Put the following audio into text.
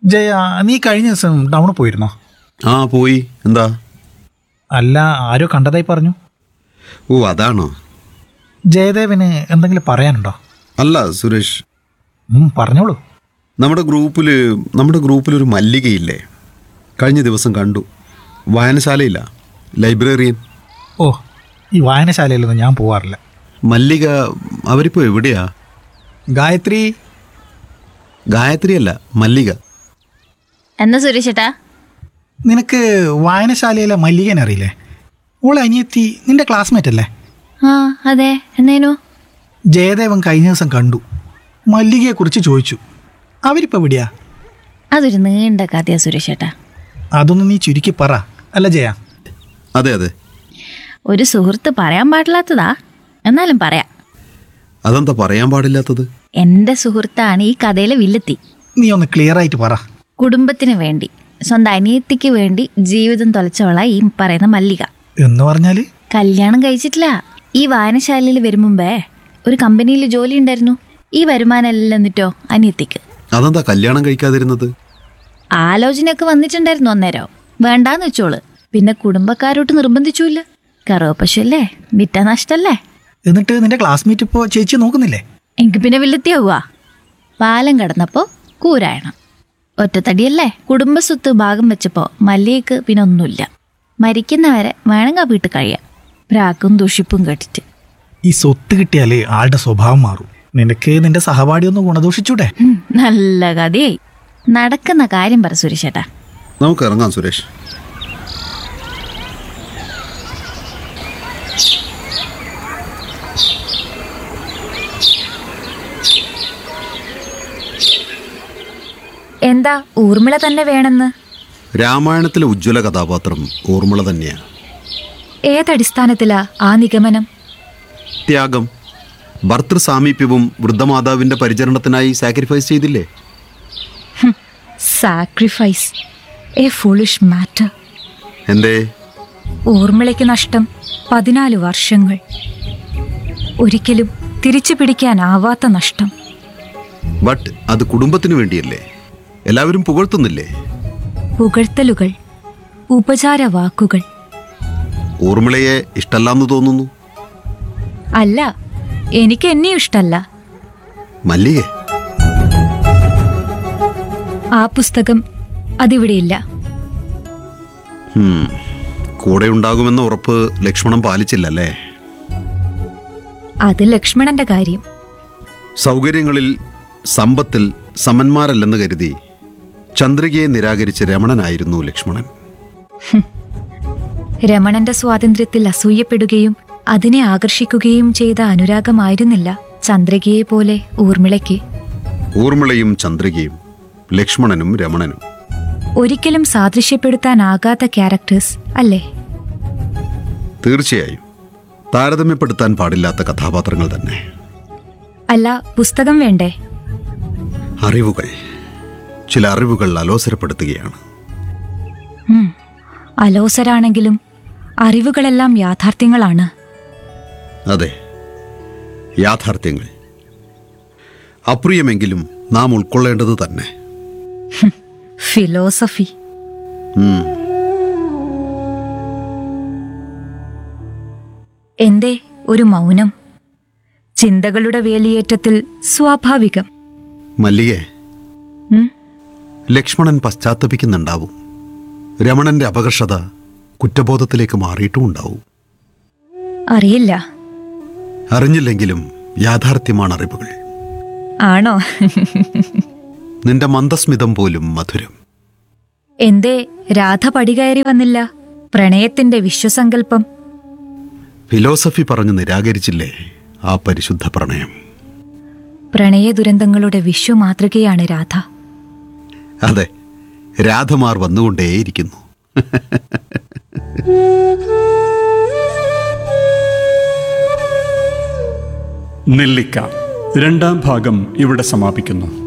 ജയ നീ കഴിഞ്ഞ ദിവസം ടൗണിൽ പോയിരുന്നോ ആ പോയി എന്താ അല്ല ആരോ കണ്ടതായി പറഞ്ഞു ഓ അതാണോ ജയദേവന് എന്തെങ്കിലും പറയാനുണ്ടോ അല്ല സുരേഷ് ഉം, പറഞ്ഞോളൂ നമ്മുടെ ഗ്രൂപ്പിൽ നമ്മുടെ ഗ്രൂപ്പിലൊരു മല്ലികയില്ലേ കഴിഞ്ഞ ദിവസം കണ്ടു വായനശാലയില്ല ലൈബ്രറിയൻ ഓ ഈ വായനശാലയിലൊന്നും ഞാൻ പോവാറില്ല മല്ലിക അവരിപ്പോൾ എവിടെയാ ഗായത്രി ഗായത്രി അല്ല മല്ലിക എന്നാ സുരേഷേട്ടാ നിനക്ക് വായനശാലയിലെ മല്ലികനെ അറിയില്ലേ ഓളെ അനിയത്തി നിന്റെ ക്ലാസ്മേറ്റ് അല്ലേ ആ അതെ എന്നേനു ജയദേവൻ കഴിഞ്ഞ ദിവസം കണ്ടു മല്ലികയെക്കുറിച്ച് ചോദിച്ചു അവരിപ്പോൾ എവിടെയാ അതൊരു നീണ്ട കഥയാ സുരേഷേട്ടാ അതൊന്ന് നീ ചുരുക്കി പറ അല്ല ജയ അതെ അതെ ഒരു സുഹൃത്ത് പറയാൻ പാടില്ലാത്തതാ എന്നാലും പറയാം അതെന്താ പറയാൻ പാടില്ലാത്തത് എൻ്റെ സുഹൃത്താണ് ഈ കഥയിലെ വില്ലെത്തി നീ ഒന്ന് ക്ലിയർ ആയിട്ട് പറ കുടുംബത്തിന് വേണ്ടി സ്വന്തം അനിയത്തിക്ക് വേണ്ടി ജീവിതം തൊലച്ചവളാ ഈ പറയുന്ന മല്ലിക എന്ന് പറഞ്ഞാൽ കല്യാണം കഴിച്ചിട്ടില്ല ഈ വായനശാലയിൽ വരും മുമ്പേ ഒരു കമ്പനിയിൽ ജോലി ഉണ്ടായിരുന്നു ഈ വരുമാനം എല്ലാം എന്നിട്ടോ അനിയത്തിക്ക് അതെന്താ കല്യാണം കഴിക്കാതിരുന്നത് ആലോചനയൊക്കെ വന്നിട്ടുണ്ടായിരുന്നു അന്നേരം വേണ്ടാന്ന് വെച്ചോള് പിന്നെ കുടുംബക്കാരോട്ട് നിർബന്ധിച്ചില്ല കറുവപ്പശു അല്ലേ വിറ്റ നഷ്ടല്ലേ എന്നിട്ട് നിന്റെ ക്ലാസ്മേറ്റ് ഇപ്പോൾ ചേച്ചി നോക്കുന്നില്ലേ എനിക്ക് പിന്നെ വില്ലെത്തിയാവുക പാലം കടന്നപ്പോ കൂരായണം ഒറ്റത്തടിയല്ലേ കുടുംബസ്വത്ത് ഭാഗം വെച്ചപ്പോ മല്ലികക്ക് പിന്നെ ഒന്നുമില്ല മരിക്കുന്നവരെ വേണമെങ്കിൽ വീട്ടിൽ കഴിയാം പ്രാക്കും ദുഷിപ്പും കേട്ടിട്ട് ഈ സ്വത്ത് കിട്ടിയാൽ ആളുടെ സ്വഭാവം മാറും നിനക്ക് നിന്റെ സഹപാഠി ഒന്ന് ഗുണദോഷിച്ചൂടെ ഹും, നല്ല കഥയായി നടക്കുന്ന കാര്യം പറ സുരേഷേട്ടാ നമുക്ക് ഇറങ്ങാം സുരേഷ് എന്താ ഊർമിള തന്നെ വേണമെന്ന് രാമായണത്തിലെ ഉജ്ജ്വല കഥാപാത്രം ഊർമിള തന്നെയാണ് ഏതടിസ്ഥാനത്തിലാ ആ നിഗമനം ത്യാഗം ഭർത്തൃ സാമീപ്യവും വൃദ്ധമാതാവിന്റെ പരിചരണത്തിനായി സാക്രിഫൈസ് ചെയ്തില്ലേ സാക്രിഫൈസ് എ ഫുളിഷ് മാറ്റർ എന്തേ ഊർമിളയ്ക്ക് നഷ്ടം പതിനാല് വർഷങ്ങൾ ഒരിക്കലും തിരിച്ചു പിടിക്കാനാവാത്ത നഷ്ടം ബട്ട് അത് കുടുംബത്തിന് വേണ്ടിയല്ലേ എല്ലാവരും പുകഴ്ത്തുന്നില്ലേ പുകഴ്ത്തലുകൾ ഉപചാര വാക്കുകൾ ഊർമിളയെ ഇഷ്ടല്ലാന്ന് തോന്നുന്നു അല്ല എനിക്ക് എന്നെ ഇഷ്ടല്ല മല്ലികെ ആ പുസ്തകം അതിവിടെയില്ല ഹും, കൂടെ ഉണ്ടാകുമെന്ന ഉറപ്പ് ലക്ഷ്മണൻ പാലിച്ചില്ലല്ലേ അത് ലക്ഷ്മണന്റെ കാര്യം സൗകര്യങ്ങളിൽ സമ്പത്തിൽ സമന്മാരല്ലെന്ന് കരുതി ചന്ദ്രികയെ നിരാകരിച്ച് രമണനായിരുന്നു ലക്ഷ്മണൻ രമണന്റെ സ്വാതന്ത്ര്യത്തിൽ അസൂയപ്പെടുകയും അതിനെ ആകർഷിക്കുകയും ചെയ്ത അനുരാഗമായിരുന്നില്ല ചന്ദ്രികയെ പോലെ ഊർമിളയ്ക്ക് ഊർമിളയും ചന്ദ്രികയും ലക്ഷ്മണനും രമണനും ഒരിക്കലും സാദൃശ്യപ്പെടുത്താനാകാത്ത ക്യാരക്ടേഴ്സ് അല്ലേ തീർച്ചയായും താരതമ്യപ്പെടുത്താൻ പാടില്ലാത്ത കഥാപാത്രങ്ങൾ തന്നെ അല്ല പുസ്തകം വേണ്ടേ അറിവുകൾ ചില അറിവുകൾ അലോസരപ്പെടുത്തുകയാണ് ഉം. അലോസരാണെങ്കിലും അറിവുകളെല്ലാം യാഥാർത്ഥ്യങ്ങളാണ് അതെ യാഥാർത്ഥ്യങ്ങൾ അപ്രിയമെങ്കിലും നാം ഉൾക്കൊള്ളേണ്ടത് തന്നെ ഫിലോസഫി ഉം. എന്തേ ഒരു മൗനം ചിന്തകളുടെ വേലിയേറ്റത്തിൽ സ്വാഭാവികം മല്ലികെ ഉം? ലക്ഷ്മണൻ പശ്ചാത്തപിക്കുന്നുണ്ടാവും രമണന്റെ അപകർഷത കുറ്റബോധത്തിലേക്ക് മാറിയിട്ടും ഉണ്ടാവും അറിയില്ല അറിഞ്ഞില്ലെങ്കിലും യാഥാർത്ഥ്യമാണ് അറിവുകൾ ആണോ നിന്റെ മന്ദസ്മിതം പോലും മധുരം എന്തേ രാധ പടികയറി വന്നില്ല പ്രണയത്തിന്റെ വിശ്വസങ്കല്പം ഫിലോസഫി പറഞ്ഞു നിരാകരിച്ചില്ലേ ആ പരിശുദ്ധ പ്രണയം പ്രണയ ദുരന്തങ്ങളുടെ വിശ്വമാതൃകയാണ് രാധ അതെ രാധമാർ വന്നുകൊണ്ടേയിരിക്കുന്നു നെല്ലിക്ക രണ്ടാം ഭാഗം ഇവിടെ സമാപിക്കുന്നു